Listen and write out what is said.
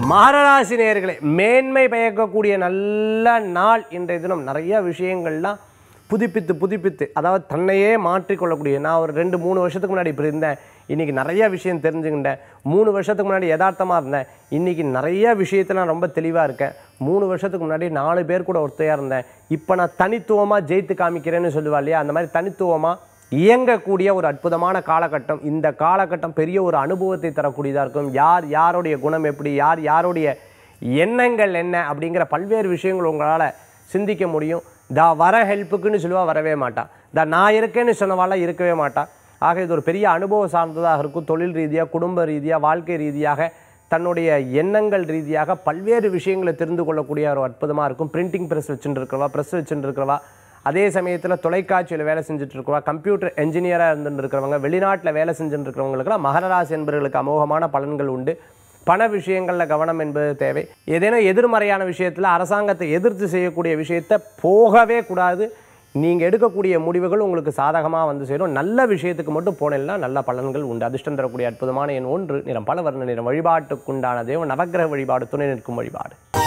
மகராசி நேயர்களே மேன்மை பயக்கக்கூடிய நல்ல நாள் இன்றைய தினம் நிறைய விஷயங்கள்லாம் புதுப்பித்து புதுப்பித்து அதாவது தன்னையே மாற்றிக்கொள்ளக்கூடிய நான் ஒரு ரெண்டு மூணு வருஷத்துக்கு முன்னாடி இப்படி இருந்தேன் இன்றைக்கி நிறைய விஷயம் தெரிஞ்சுக்கிட்டேன் மூணு வருஷத்துக்கு முன்னாடி யதார்த்தமாக இருந்தேன் இன்றைக்கி நிறைய விஷயத்தில் நான் ரொம்ப தெளிவாக இருக்கேன் மூணு வருஷத்துக்கு முன்னாடி நாலு பேர் கூட ஒருத்தையாக இருந்தேன் இப்போ நான் தனித்துவமாக ஜெயித்து காமிக்கிறேன்னு சொல்லுவா இல்லையா அந்த மாதிரி தனித்துவமாக இயங்கக்கூடிய ஒரு அற்புதமான காலகட்டம் இந்த காலகட்டம் பெரிய ஒரு அனுபவத்தை தரக்கூடியதாக இருக்கும் யார் யாருடைய குணம் எப்படி யார் யாருடைய எண்ணங்கள் என்ன அப்படிங்கிற பல்வேறு விஷயங்கள் உங்களால் சிந்திக்க முடியும் தா வர ஹெல்ப்புக்குன்னு சொல்லுவா வரவே மாட்டா தா நான் இருக்கேன்னு சொன்னவாலாம் இருக்கவே மாட்டா ஆக இது ஒரு பெரிய அனுபவம் சார்ந்ததாக இருக்கும் தொழில் ரீதியாக குடும்ப ரீதியாக வாழ்க்கை ரீதியாக தன்னுடைய எண்ணங்கள் ரீதியாக பல்வேறு விஷயங்களை தெரிந்து கொள்ளக்கூடிய ஒரு அற்புதமாக இருக்கும் பிரிண்டிங் ப்ரெஸ் வச்சுட்டு இருக்கிறவா ப்ரெஸ் வச்சுட்டு இருக்கிறவா அதே சமயத்தில் தொலைக்காட்சியில் வேலை செஞ்சுட்டு இருக்கிறவா கம்ப்யூட்டர் என்ஜினியராக இருந்துட்டு இருக்கிறவங்க வெளிநாட்டில் வேலை செஞ்சுட்டு இருக்கிறவங்களுக்குலாம் மகரராசி என்பவர்களுக்கு அமோகமான பலன்கள் உண்டு பண விஷயங்களில் கவனம் என்பது தேவை ஏதேனும் எதிர்மறையான விஷயத்தில் அரசாங்கத்தை எதிர்த்து செய்யக்கூடிய விஷயத்தை போகவே கூடாது நீங்கள் எடுக்கக்கூடிய முடிவுகள் உங்களுக்கு சாதகமாக வந்து சேரும் நல்ல விஷயத்துக்கு மட்டும் போனேன்னா நல்ல பலன்கள் உண்டு அதிர்ஷ்டம் தரக்கூடிய அற்புதமான எண் ஒன்று நிறம் பல வர்ண நிறம் வழிபாட்டுக்குண்டான தேவன் நவக்கிரக வழிபாடு துணை நிற்கும் வழிபாடு